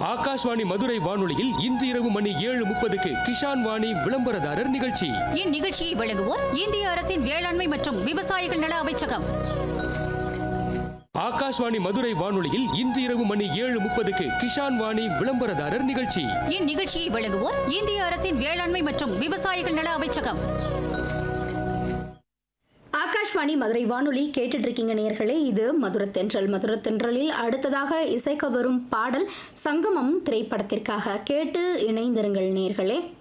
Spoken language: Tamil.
ஆகாஷ்வாணி மதுரை வானொலியில் இன்று இரவு மணி ஏழு முப்பதுக்கு கிஷான் வாணி விளம்பரதாரர் நிகழ்ச்சி இந்நிகழ்ச்சியை வழங்குவோர் இந்திய அரசின் வேளாண்மை மற்றும் விவசாயிகள் நல அமைச்சகம் ஆகாஷ்வாணி மதுரை வானொலியில் இன்று இரவு மணி ஏழு முப்பதுக்கு கிஷான் வாணி விளம்பரதாரர் நிகழ்ச்சி இந்நிகழ்ச்சியை வழங்குவோர் இந்திய அரசின் வேளாண்மை மற்றும் விவசாயிகள் நல அமைச்சகம் ஆகாஷ்வாணி மதுரை வானொலி கேட்டுட்டு இருக்கீங்க நேர்களே இது மதுரத்தென்றல் மதுரத்தென்றலில் அடுத்ததாக இசைக்க வரும் பாடல் சங்கமம் திரைப்படத்திற்காக கேட்டு இணைந்திருங்கள் நேர்களே